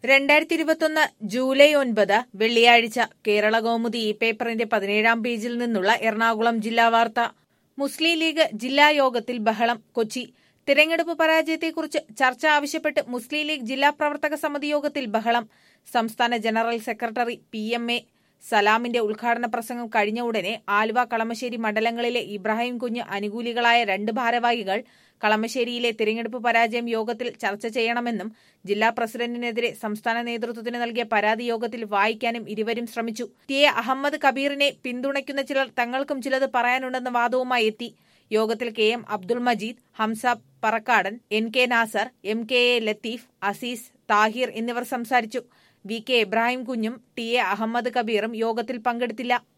രണ്ടായിരത്തി ഇരുപത്തൊന്ന് ജൂലൈ ഒൻപത് വെള്ളിയാഴ്ച കേരള കൗമുദി ഈ പേപ്പറിന്റെ പതിനേഴാം പേജിൽ നിന്നുള്ള എറണാകുളം ജില്ലാ വാർത്ത മുസ്ലിം ലീഗ് ജില്ലാ യോഗത്തിൽ ബഹളം കൊച്ചി തിരഞ്ഞെടുപ്പ് പരാജയത്തെക്കുറിച്ച് ചർച്ച ആവശ്യപ്പെട്ട് മുസ്ലിം ലീഗ് ജില്ലാ പ്രവർത്തക സമിതി യോഗത്തിൽ ബഹളം സംസ്ഥാന general secretary P M A സലാമിന്റെ ഉദ്ഘാടന പ്രസംഗം കഴിഞ്ഞ ഉടനെ ആലുവ കളമശ്ശേരി മണ്ഡലങ്ങളിലെ ഇബ്രാഹിം കുഞ്ഞ് അനുകൂലികളായ രണ്ട് ഭാരവാഹികൾ കളമശ്ശേരിയിലെ തിരഞ്ഞെടുപ്പ് പരാജയം യോഗത്തിൽ ചർച്ച ചെയ്യണമെന്നും ജില്ലാ പ്രസിഡന്റിനെതിരെ സംസ്ഥാന നേതൃത്വത്തിന് നൽകിയ പരാതി യോഗത്തിൽ വായിക്കാനും ഇരുവരും ശ്രമിച്ചു ടി എ അഹമ്മദ് കബീറിനെ പിന്തുണയ്ക്കുന്ന ചിലർ തങ്ങൾക്കും ചിലത് പറയാനുണ്ടെന്ന വാദവുമായി എത്തി യോഗത്തിൽ K M Abdul Majeed Hamza Parakkadan N K Nasar M K A Latheef Azeez Thahir എന്നിവർ സംസാരിച്ചു വി കെ ഇബ്രാഹിം കുഞ്ഞും ടി എ അഹമ്മദ് കബീറും യോഗത്തിൽ പങ്കെടുത്തില്ല